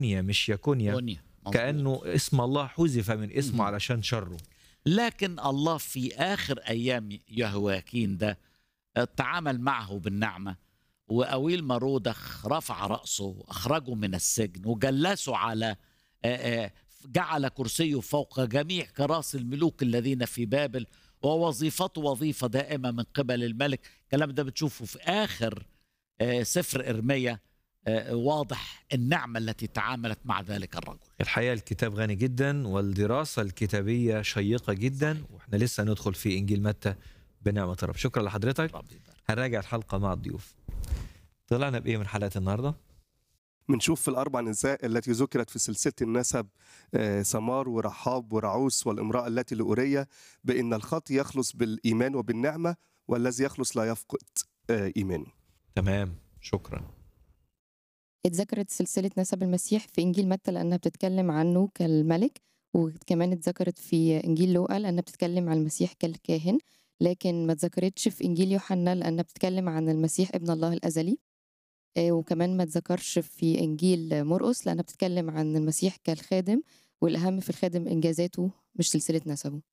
يكونيا مش يكونيا كونيا مظبوط. كأنه اسم الله حذف من اسمه مم. علشان شره لكن الله في آخر أيام يهواكين ده آه، تعامل معه بالنعمة وأويل مرودخ رفع رأسه وأخرجه من السجن وجلسه على آه، آه، جعل كرسيه فوق جميع كراس الملوك الذين في بابل ووظيفته وظيفة دائمة من قبل الملك الكلام ده بتشوفه في آخر آه، سفر إرميا آه، واضح النعمة التي تعاملت مع ذلك الرجل الحقيقة الكتاب غني جدا والدراسة الكتابية شيقة جدا واحنا لسه ندخل في إنجيل متى بنعمة الرب شكرا لحضرتك ربي يبارك هنراجع الحلقة مع الضيوف طلعنا بإيه من حلقة النهاردة؟ بنشوف في الأربع نساء التي ذكرت في سلسلة النسب آه، سمار ورحاب ورعوس والامرأة التي لأورية بأن الخاطي يخلص بالإيمان وبالنعمة والذي يخلص لا يفقد آه، إيمانه تمام شكرا اتذكرت سلسلة نسب المسيح في إنجيل متى لأنها بتتكلم عنه كالملك وكمان اتذكرت في إنجيل لوقا لأنها بتتكلم عن المسيح كالكاهن لكن ما اتذكرتش في إنجيل يوحنا لأنها بتتكلم عن المسيح ابن الله الأزلي آه، وكمان ما اتذكرش في إنجيل مرقس لأنها بتتكلم عن المسيح كالخادم والأهم في الخادم إنجازاته مش سلسلة نسبه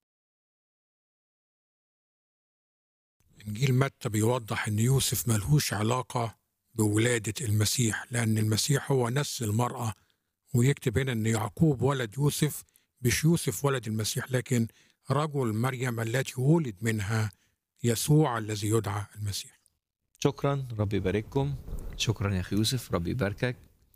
إنجيل متى بيوضح إن يوسف ملهوش علاقة بولادة المسيح لأن المسيح هو نسل المرأة ويكتب هنا إن يعقوب ولد يوسف مش يوسف ولد المسيح لكن رجل مريم التي ولد منها يسوع الذي يدعى المسيح شكرا ربي يبارككم شكرا يا أخي يوسف ربي يباركك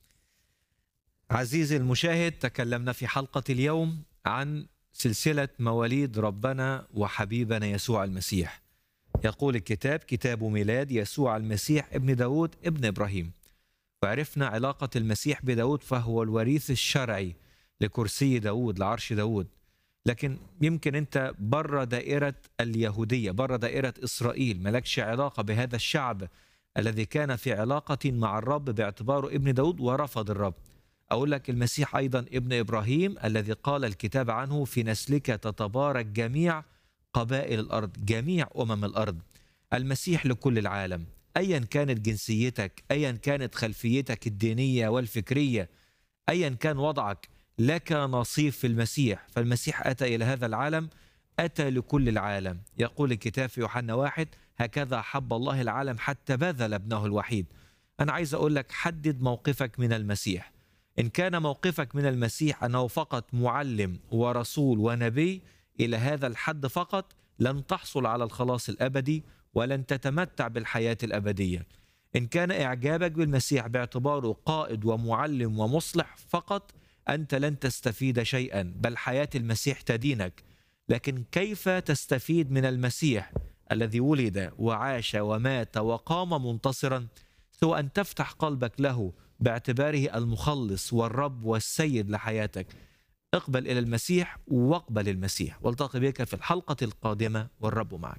عزيزي المشاهد تكلمنا في حلقة اليوم عن سلسلة مواليد ربنا وحبيبنا يسوع المسيح يقول الكتاب كتاب ميلاد يسوع المسيح ابن داود ابن إبراهيم وعرفنا علاقة المسيح بداود فهو الوريث الشرعي لكرسي داود لعرش داود لكن يمكن انت بره دائرة اليهودية بره دائرة إسرائيل ملكش علاقة بهذا الشعب الذي كان في علاقة مع الرب باعتباره ابن داود ورفض الرب أقول لك المسيح أيضا ابن إبراهيم الذي قال الكتاب عنه في نسلك تتبارك جميع قبائل الأرض جميع أمم الأرض المسيح لكل العالم أيا كانت جنسيتك أيا كانت خلفيتك الدينية والفكرية أيا كان وضعك لك نصيب في المسيح فالمسيح أتى إلى هذا العالم أتى لكل العالم يقول الكتاب في يوحنا واحد هكذا حب الله العالم حتى بذل ابنه الوحيد أنا عايز أقول لك حدد موقفك من المسيح إن كان موقفك من المسيح أنه فقط معلم ورسول ونبي إلى هذا الحد فقط لن تحصل على الخلاص الأبدي ولن تتمتع بالحياة الأبدية إن كان إعجابك بالمسيح باعتباره قائد ومعلم ومصلح فقط أنت لن تستفيد شيئا بل حياة المسيح تدينك لكن كيف تستفيد من المسيح الذي ولد وعاش ومات وقام منتصرا سوى أن تفتح قلبك له باعتباره المخلص والرب والسيد لحياتك اقبل إلى المسيح واقبل المسيح والتقي بك في الحلقة القادمة والرب معك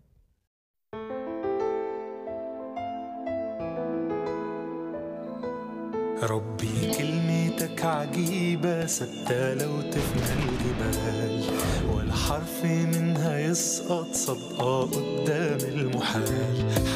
ربي كلمتك عجيبة ثابتة لو تفنى الجبال ولا حرف منها يسقط صدقة قدام المحال